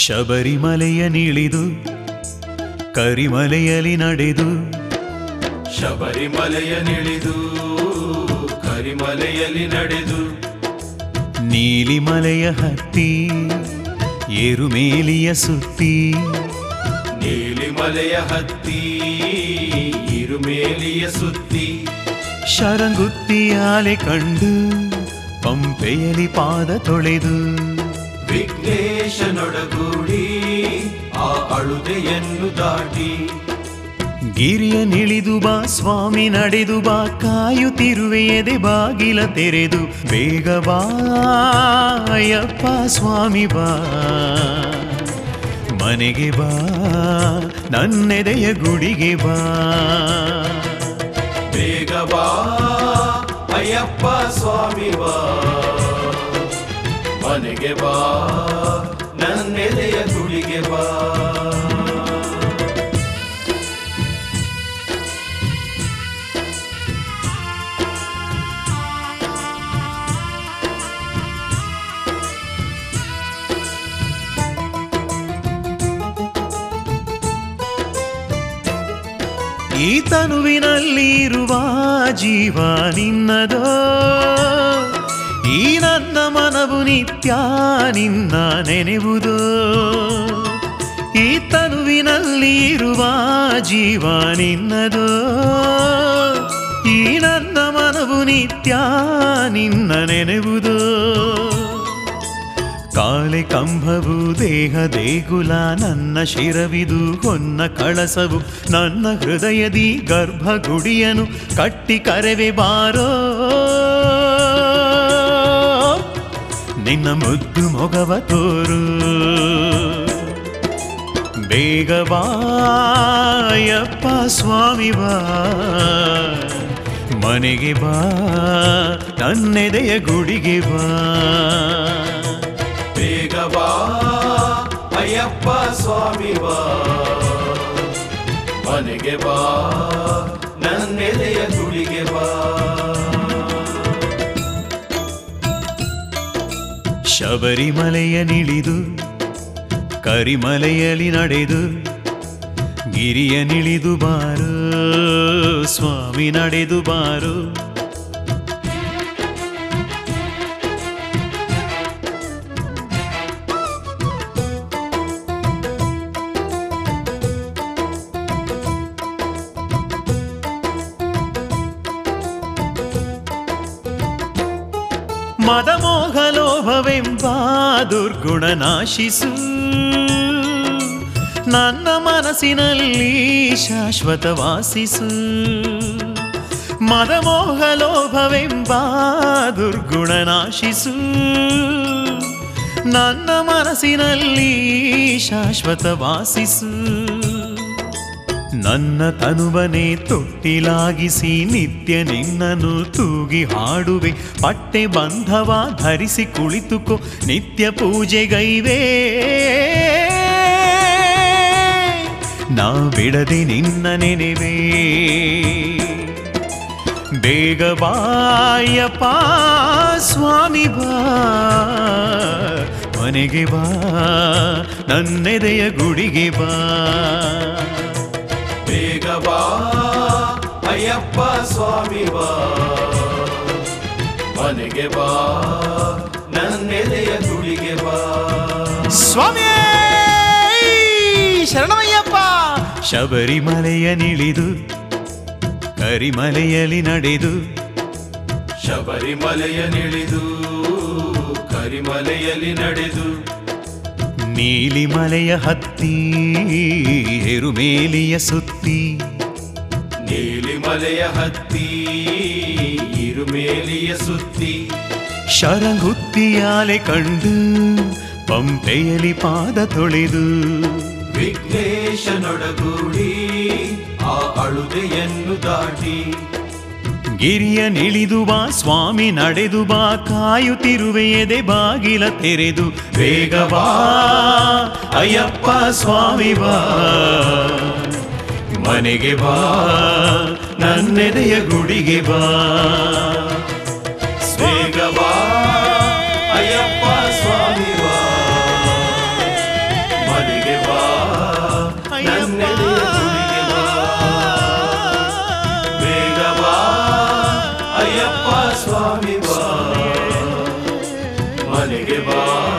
ಶಬರಿಮಲೆಯ ನಿಳಿದು ಕರಿಮಲೆಯಲ್ಲಿ ನಡೆದು ಶಬರಿಮಲೆಯ ನಿಳಿದು ಕರಿಮಲೆಯಲ್ಲಿ ನಡೆದು ನೀಲಿಮಲೆಯ ಹತ್ತಿ ಏರುಮೇಲಿಯ ಸುತ್ತಿ ನೀಲಿಮಲೆಯ ಹತ್ತಿ ಇರುಮೇಲಿಯ ಸುತ್ತಿ ಶರಂಗುತ್ತಿಯಾಲೆ ಕಂಡು ಪಂಪೆಯಲಿ ಪಾದ ತೊಳೆದು ವಿಘ್ನೇಶನೊಡಗೂಡಿ ಆ ಅಳುದೆಯನ್ನು ದಾಟಿ ಗಿರಿಯ ನಿಳಿದು ಬಾ ಸ್ವಾಮಿ ನಡೆದು ಬಾ ಕಾಯುತ್ತಿರುವೆ ಎದೆ ಬಾಗಿಲ ತೆರೆದು ಬೇಗ ಬಾ ಅಯ್ಯಪ್ಪ ಸ್ವಾಮಿ ಬಾ ಮನೆಗೆ ಬಾ ನನ್ನೆದೆಯ ಗುಡಿಗೆ ಬಾ ಬೇಗ ಬಾ ಅಯ್ಯಪ್ಪ ಸ್ವಾಮಿ ಬಾ ಮನೆಗೆ ಬಾ ನನ್ನೆದೆಯ ಗುಡಿಗೆ ಬಾ ಈ ತನುವಿನಲ್ಲಿ ಇರುವ ಜೀವ ನಿನ್ನದೋ ಈ ನನ್ನ ಮನವು ನಿತ್ಯ ನಿನ್ನ ನೆನೆವುದೋ ಈ ತನುವಿನಲ್ಲಿ ಇರುವ ಜೀವ ನಿನ್ನದೋ ಈ ನನ್ನ ಮನವು ನಿತ್ಯ ನಿನ್ನ ನೆನೆವುದೋ ಕಾಲೆ ಕಂಭವು ದೇಹ ದೇಗುಲ ನನ್ನ ಶಿರವಿದು ಹೊನ್ನ ಕಳಸವು ನನ್ನ ಹೃದಯದಿ ಗರ್ಭಗುಡಿಯನು ಕಟ್ಟಿ ಕರೆವೆ ಬಾರೋ ನಿನ್ನ ಮುದ್ದು ಮೊಗವ ತೋರು ಬೇಗ ಬಾಯಪ್ಪ ಸ್ವಾಮಿ ಬಾ ಮನೆಗೆ ಬಾ ನನ್ನೆದೆಯ ಗುಡಿಗೆ ಬಾ ಬೇಗ ಬಾ ಅಯ್ಯಪ್ಪ ಸ್ವಾಮಿ ಬಾ ಮನೆಗೆ ಬಾ ನನ್ನೆದೆಯ ಗುಡಿಗೆ ಬಾ ಶಬರಿಮಲೆಯ ನಿಳಿದು ಕರಿಮಲೆಯಲ್ಲಿ ನಡೆದು ಗಿರಿಯ ನಿಳಿದು ಬಾರು ಸ್ವಾಮಿ ನಡೆದು ಬಾರು ಮದಮೋಹಲೋಭವೆಂಬ ದುರ್ಗುಣ ನಾಶಿಸು ನನ್ನ ಮನಸ್ಸಿನಲ್ಲಿ ಶಾಶ್ವತ ವಾಸಿಸು ಮದಮೋಹಲೋಭವೆಂಬ ದುರ್ಗುಣ ನಾಶಿಸು ನನ್ನ ಮನಸ್ಸಿನಲ್ಲಿ ಶಾಶ್ವತ ವಾಸಿಸು ನನ್ನ ತನುವನೆ ತೊಟ್ಟಿಲಾಗಿಸಿ ನಿತ್ಯ ನಿನ್ನನು ತೂಗಿ ಹಾಡುವೆ ಪಟ್ಟೆ ಬಂಧವ ಧರಿಸಿ ಕುಳಿತುಕೋ ನಿತ್ಯ ಪೂಜೆಗೈವೇ ನಾ ಬಿಡದೆ ನಿನ್ನ ನೆನೆವೆ ಬೇಗ ಬಾಯಪ್ಪ ಸ್ವಾಮಿ ಬಾ ಮನೆಗೆ ಬಾ ನನ್ನೆದೆಯ ಗುಡಿಗೆ ಬಾ ಬೇಗ ಬಾ ಅಯ್ಯಪ್ಪ ಸ್ವಾಮಿ ಬಾ ಮನೆಗೆ ಬಾ ನನ್ನೆದೆಯ ಗುಡಿಗೆ ಬಾ ಸ್ವಾಮಿ ಶರಣಮಯ್ಯಪ್ಪ ಶಬರಿಮಲೆಯ ನಿಳಿದು ಕರಿಮಲೆಯಲ್ಲಿ ನಡೆದು ಶಬರಿಮಲೆಯ ನಿಳಿದು ಕರಿಮಲೆಯಲ್ಲಿ ನಡೆದು ನೀಲಿಮಲೆಯ ಹತ್ತಿ ಎರುಮೇಲಿಯ ಸುತ್ತಿ ನೀಲಿಮಲೆಯ ಹತ್ತಿ ಇರುಮೇಲಿಯ ಸುತ್ತಿ ಶರಂಗುತ್ತಿಯಾಲೆ ಕಂಡು ಪಂಪೆಯಲಿ ಪಾದ ತೊಳೆದು ವಿಘ್ನೇಶನೊಡಗೂಡಿ ಆ ಅಳುದೆಯನ್ನು ದಾಟಿ ಗಿರಿಯ ನಿಳಿದು ಬಾ ಸ್ವಾಮಿ ನಡೆದು ಬಾ ಕಾಯುತ್ತಿರುವೆ ಎದೆ ಬಾಗಿಲ ತೆರೆದು ಬೇಗ ಬಾ ಅಯ್ಯಪ್ಪ ಸ್ವಾಮಿ ಬಾ ಮನೆಗೆ ಬಾ ನನ್ನೆದೆಯ ಗುಡಿಗೆ ಬಾ ಬೇಗ ಬಾ ಅಯ್ಯಪ್ಪ ಸ್ವಾಮಿ ಬಾ ಅಯ್ಯಪ್ಪ ಸ್ವಾಮಿ ಬಾ ಮನೆಗೆ ಬಾ